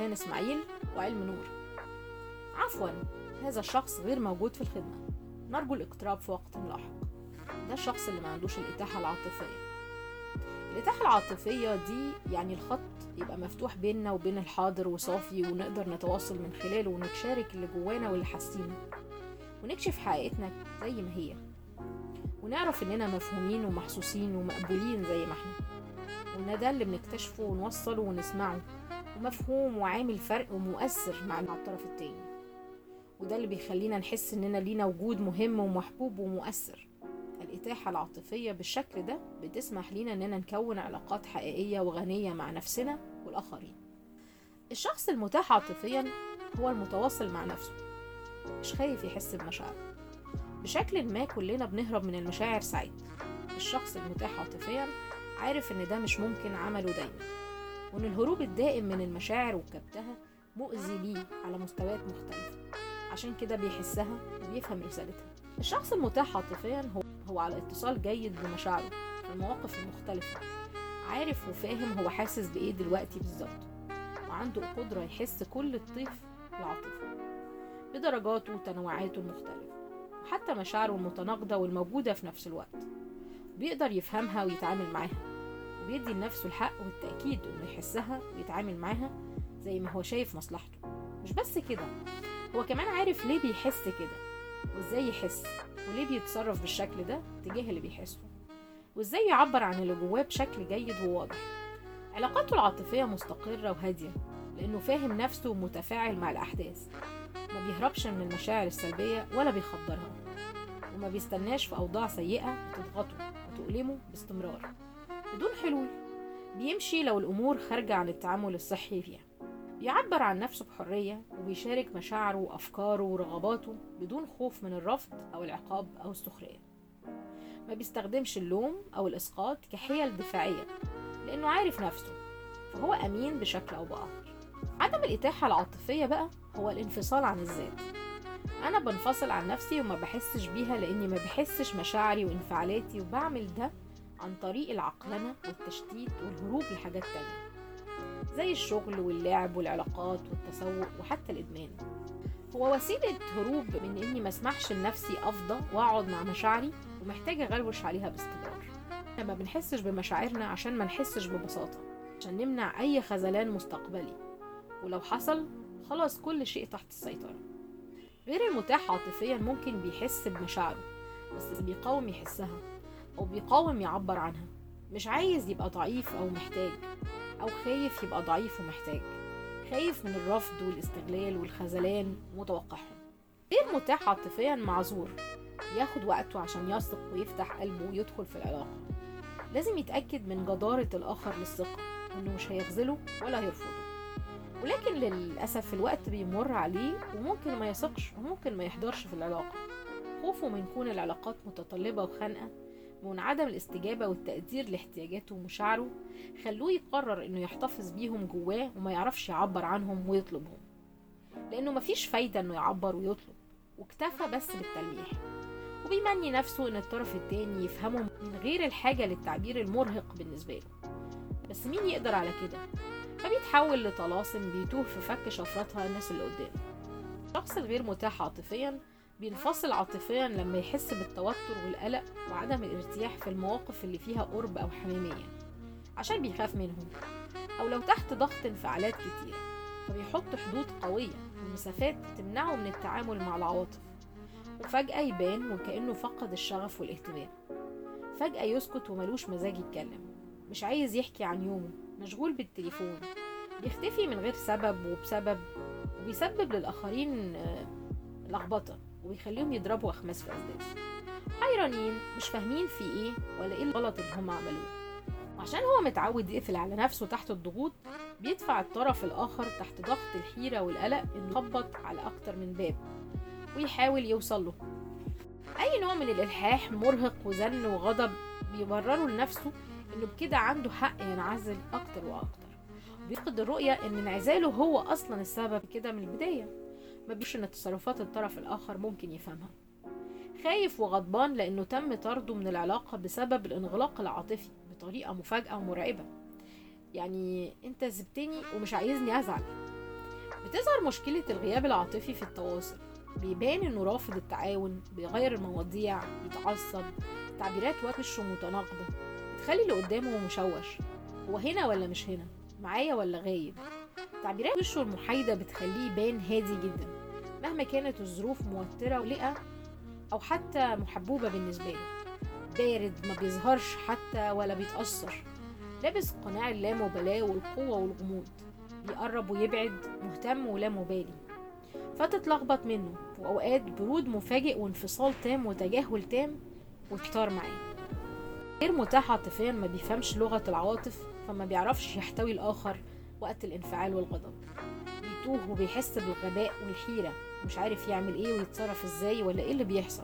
حنان إسماعيل وعلم نور عفوا هذا الشخص غير موجود في الخدمة نرجو الاقتراب في وقت لاحق ده الشخص اللي ما عندوش الإتاحة العاطفية الإتاحة العاطفية دي يعني الخط يبقى مفتوح بيننا وبين الحاضر وصافي ونقدر نتواصل من خلاله ونتشارك اللي جوانا واللي حاسينه ونكشف حقيقتنا زي ما هي ونعرف إننا مفهومين ومحسوسين ومقبولين زي ما احنا وإن ده اللي بنكتشفه ونوصله ونسمعه ومفهوم وعامل فرق ومؤثر مع الطرف التاني وده اللي بيخلينا نحس إننا لينا وجود مهم ومحبوب ومؤثر الإتاحة العاطفية بالشكل ده بتسمح لينا إننا نكون علاقات حقيقية وغنية مع نفسنا والآخرين الشخص المتاح عاطفيا هو المتواصل مع نفسه مش خايف يحس بمشاعره بشكل ما كلنا بنهرب من المشاعر ساعات الشخص المتاح عاطفيا عارف إن ده مش ممكن عمله دايما وإن الهروب الدائم من المشاعر وكبتها مؤذي ليه على مستويات مختلفة عشان كده بيحسها وبيفهم رسالتها الشخص المتاح عاطفيا هو هو على اتصال جيد بمشاعره في المواقف المختلفة عارف وفاهم هو حاسس بإيه دلوقتي بالظبط وعنده قدرة يحس كل الطيف العاطفي بدرجاته وتنوعاته المختلفة وحتى مشاعره المتناقضة والموجودة في نفس الوقت بيقدر يفهمها ويتعامل معاها وبيدي لنفسه الحق والتأكيد إنه يحسها ويتعامل معاها زي ما هو شايف مصلحته مش بس كده هو كمان عارف ليه بيحس كده وازاي يحس وليه بيتصرف بالشكل ده تجاه اللي بيحسه وازاي يعبر عن اللي جواه بشكل جيد وواضح علاقاته العاطفية مستقرة وهادية لأنه فاهم نفسه ومتفاعل مع الأحداث ما بيهربش من المشاعر السلبية ولا بيخدرها وما بيستناش في أوضاع سيئة تضغطه وتؤلمه باستمرار بدون حلول بيمشي لو الأمور خارجة عن التعامل الصحي فيها بيعبر عن نفسه بحرية وبيشارك مشاعره وأفكاره ورغباته بدون خوف من الرفض أو العقاب أو السخرية ما بيستخدمش اللوم أو الإسقاط كحيل دفاعية لأنه عارف نفسه فهو أمين بشكل أو بآخر عدم الإتاحة العاطفية بقى هو الانفصال عن الذات أنا بنفصل عن نفسي وما بحسش بيها لأني ما بحسش مشاعري وانفعالاتي وبعمل ده عن طريق العقلنة والتشتيت والهروب لحاجات تانية زي الشغل واللعب والعلاقات والتسوق وحتى الإدمان هو وسيلة هروب من إني ما اسمحش لنفسي أفضى وأقعد مع مشاعري ومحتاجة أغلوش عليها باستمرار احنا ما بنحسش بمشاعرنا عشان ما نحسش ببساطة عشان نمنع أي خذلان مستقبلي ولو حصل خلاص كل شيء تحت السيطرة غير المتاح عاطفيا ممكن بيحس بمشاعره بس بيقاوم يحسها أو بيقاوم يعبر عنها مش عايز يبقى ضعيف أو محتاج أو خايف يبقى ضعيف ومحتاج خايف من الرفض والاستغلال والخذلان ومتوقعهم غير متاح عاطفيا معذور ياخد وقته عشان يثق ويفتح قلبه ويدخل في العلاقة لازم يتأكد من جدارة الآخر للثقة وإنه مش هيخذله ولا هيرفضه ولكن للأسف الوقت بيمر عليه وممكن ما يثقش وممكن ما يحضرش في العلاقة خوفه من كون العلاقات متطلبة وخانقة ومن عدم الاستجابة والتقدير لاحتياجاته ومشاعره خلوه يقرر انه يحتفظ بيهم جواه وما يعرفش يعبر عنهم ويطلبهم لانه مفيش فايدة انه يعبر ويطلب واكتفى بس بالتلميح وبيمني نفسه ان الطرف التاني يفهمه من غير الحاجة للتعبير المرهق بالنسبة له بس مين يقدر على كده فبيتحول لطلاسم بيتوه في فك شفرتها الناس اللي قدامه الشخص الغير متاح عاطفيا بينفصل عاطفيا لما يحس بالتوتر والقلق وعدم الارتياح في المواقف اللي فيها قرب أو حميمية عشان بيخاف منهم أو لو تحت ضغط انفعالات كتيرة فبيحط حدود قوية ومسافات تمنعه من التعامل مع العواطف وفجأة يبان وكأنه فقد الشغف والاهتمام فجأة يسكت وملوش مزاج يتكلم مش عايز يحكي عن يومه مشغول بالتليفون بيختفي من غير سبب وبسبب وبيسبب للآخرين لخبطة وبيخليهم يضربوا أخماس في أسداس حيرانين مش فاهمين في إيه ولا إيه الغلط اللي هم عملوه وعشان هو متعود يقفل على نفسه تحت الضغوط بيدفع الطرف الآخر تحت ضغط الحيرة والقلق إنه يخبط على أكتر من باب ويحاول يوصل له أي نوع من الإلحاح مرهق وزن وغضب بيبرره لنفسه إنه بكده عنده حق ينعزل أكتر وأكتر بيفقد الرؤية إن انعزاله هو أصلا السبب كده من البداية ما بيش إن تصرفات الطرف الآخر ممكن يفهمها خايف وغضبان لأنه تم طرده من العلاقة بسبب الانغلاق العاطفي بطريقة مفاجئة ومرعبة يعني أنت سبتني ومش عايزني أزعل بتظهر مشكلة الغياب العاطفي في التواصل بيبان انه رافض التعاون بيغير المواضيع بيتعصب تعبيرات وشه متناقضة بتخلي اللي قدامه مشوش هو هنا ولا مش هنا معايا ولا غايب تعبيرات وشه المحايدة بتخليه يبان هادي جدا مهما كانت الظروف موترة ولقى أو حتى محبوبة بالنسبة له بارد ما بيظهرش حتى ولا بيتأثر لابس قناع اللامبالاة والقوة والغموض بيقرب ويبعد مهتم ولا مبالي فتتلخبط منه وأوقات برود مفاجئ وانفصال تام وتجاهل تام وتحتار معاه غير متاح عاطفيا ما بيفهمش لغة العواطف فما بيعرفش يحتوي الآخر وقت الانفعال والغضب بيتوه وبيحس بالغباء والحيرة مش عارف يعمل ايه ويتصرف ازاي ولا ايه اللي بيحصل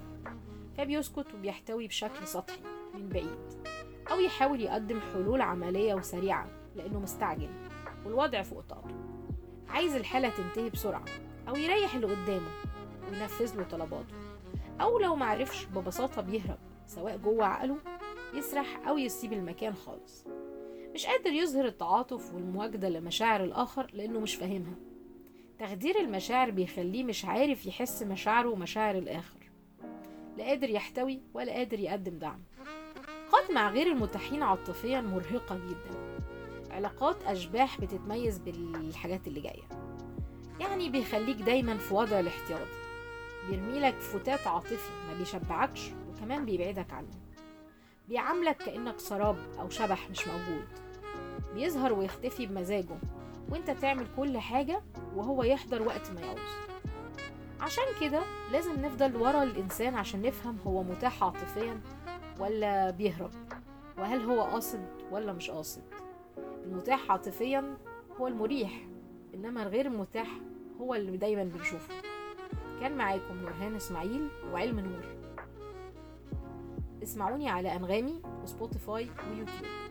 فبيسكت وبيحتوي بشكل سطحي من بعيد أو يحاول يقدم حلول عملية وسريعة لأنه مستعجل والوضع فوق طاقته عايز الحالة تنتهي بسرعة أو يريح اللي قدامه وينفذ له طلباته أو لو معرفش ببساطة بيهرب سواء جوه عقله يسرح أو يسيب المكان خالص مش قادر يظهر التعاطف والمواجدة لمشاعر الآخر لأنه مش فاهمها تخدير المشاعر بيخليه مش عارف يحس مشاعره ومشاعر الآخر لا قادر يحتوي ولا قادر يقدم دعم علاقات مع غير المتاحين عاطفيا مرهقة جدا علاقات أشباح بتتميز بالحاجات اللي جاية يعني بيخليك دايما في وضع الاحتياط بيرميلك فتات عاطفي ما بيشبعكش وكمان بيبعدك عنه بيعاملك كأنك سراب أو شبح مش موجود بيظهر ويختفي بمزاجه وانت تعمل كل حاجة وهو يحضر وقت ما يعوز عشان كده لازم نفضل ورا الإنسان عشان نفهم هو متاح عاطفيا ولا بيهرب وهل هو قاصد ولا مش قاصد المتاح عاطفيا هو المريح إنما الغير المتاح هو اللي دايما بنشوفه كان معاكم نورهان إسماعيل وعلم نور اسمعوني على أنغامي وسبوتيفاي ويوتيوب